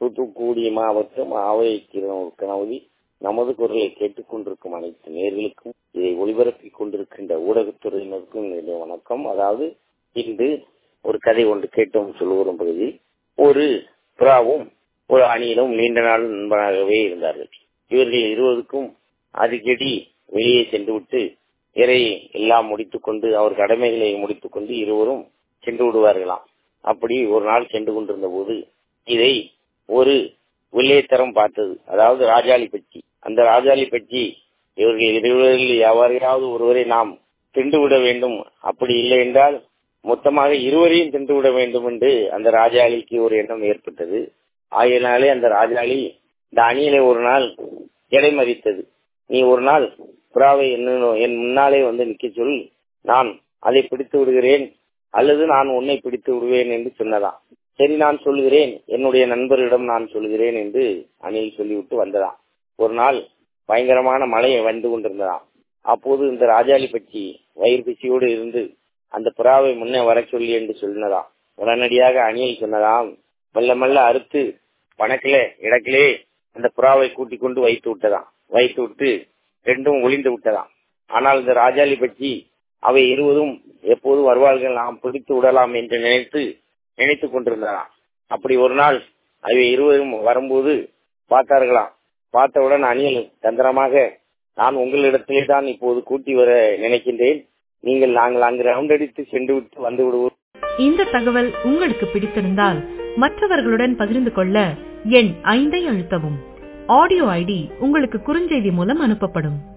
தூத்துக்குடி மாவட்டம் ஆவைக்கிறம் கணவதி நமது குரலை கேட்டுக் கொண்டிருக்கும் அனைத்து நேர்களுக்கும் இதை ஒளிபரப்பிக் கொண்டிருக்கின்ற ஊடகத்துறையினருக்கும் என்னுடைய வணக்கம் அதாவது இன்று ஒரு கதை ஒன்று கேட்டோம் சொல்லுவோம் பகுதி ஒரு புறாவும் ஒரு அணியிலும் நீண்ட நாள் நண்பனாகவே இருந்தார்கள் இவர்கள் இருவருக்கும் அடிக்கடி வெளியே சென்று விட்டு இறை எல்லாம் முடித்துக் கொண்டு அவர் கடமைகளை முடித்துக் கொண்டு இருவரும் சென்று விடுவார்களாம் அப்படி ஒரு நாள் சென்று கொண்டிருந்த போது இதை ஒரு வெள்ளையத்தரம் பார்த்தது அதாவது ராஜாளி பச்சி அந்த ராஜாளி பச்சி இவர்கள் இருவரில் எவரையாவது ஒருவரை நாம் திண்டு விட வேண்டும் அப்படி இல்லை என்றால் மொத்தமாக இருவரையும் தின்று விட வேண்டும் என்று அந்த ராஜாளிக்கு ஒரு எண்ணம் ஏற்பட்டது ஆகையினாலே அந்த ராஜாளி இந்த அணியிலே ஒரு நாள் இடைமறித்தது நீ ஒரு நாள் புறாவை என் முன்னாலே வந்து நிக்க சொல் நான் அதை பிடித்து விடுகிறேன் அல்லது நான் உன்னை பிடித்து விடுவேன் என்று சொன்னதாம் சரி நான் சொல்கிறேன் என்னுடைய நண்பரிடம் நான் சொல்கிறேன் என்று அணில் சொல்லிவிட்டு வந்ததாம் ஒரு நாள் பயங்கரமான மழை வந்து கொண்டிருந்ததாம் அப்போது இந்த ராஜாளி பற்றி வயிறு பிசியோடு இருந்து அந்த புறாவை முன்னே வர சொல்லி என்று சொன்னதாம் உடனடியாக அணில் சொன்னதாம் மெல்ல மெல்ல அறுத்து பணக்கிலே இடக்கிலே அந்த புறாவை கூட்டிக் கொண்டு வைத்து விட்டதாம் வைத்து விட்டு ரெண்டும் ஒளிந்து விட்டதாம் ஆனால் இந்த ராஜாளி பற்றி அவை இருவதும் எப்போது வருவார்கள் நாம் பிடித்து விடலாம் என்று நினைத்து நினைத்துக் கொண்டிருந்தாராம் அப்படி ஒரு நாள் அவை இருவரும் வரும்போது பார்த்தார்களாம் பார்த்தவுடன் அணில் தந்திரமாக நான் உங்களிடத்திலே தான் இப்போது கூட்டி வர நினைக்கின்றேன் நீங்கள் நாங்கள் அங்கு ரவுண்ட் அடித்து சென்று விட்டு வந்து விடுவோம் இந்த தகவல் உங்களுக்கு பிடித்திருந்தால் மற்றவர்களுடன் பகிர்ந்து கொள்ள எண் ஐந்தை அழுத்தவும் ஆடியோ ஐடி உங்களுக்கு குறுஞ்செய்தி மூலம் அனுப்பப்படும்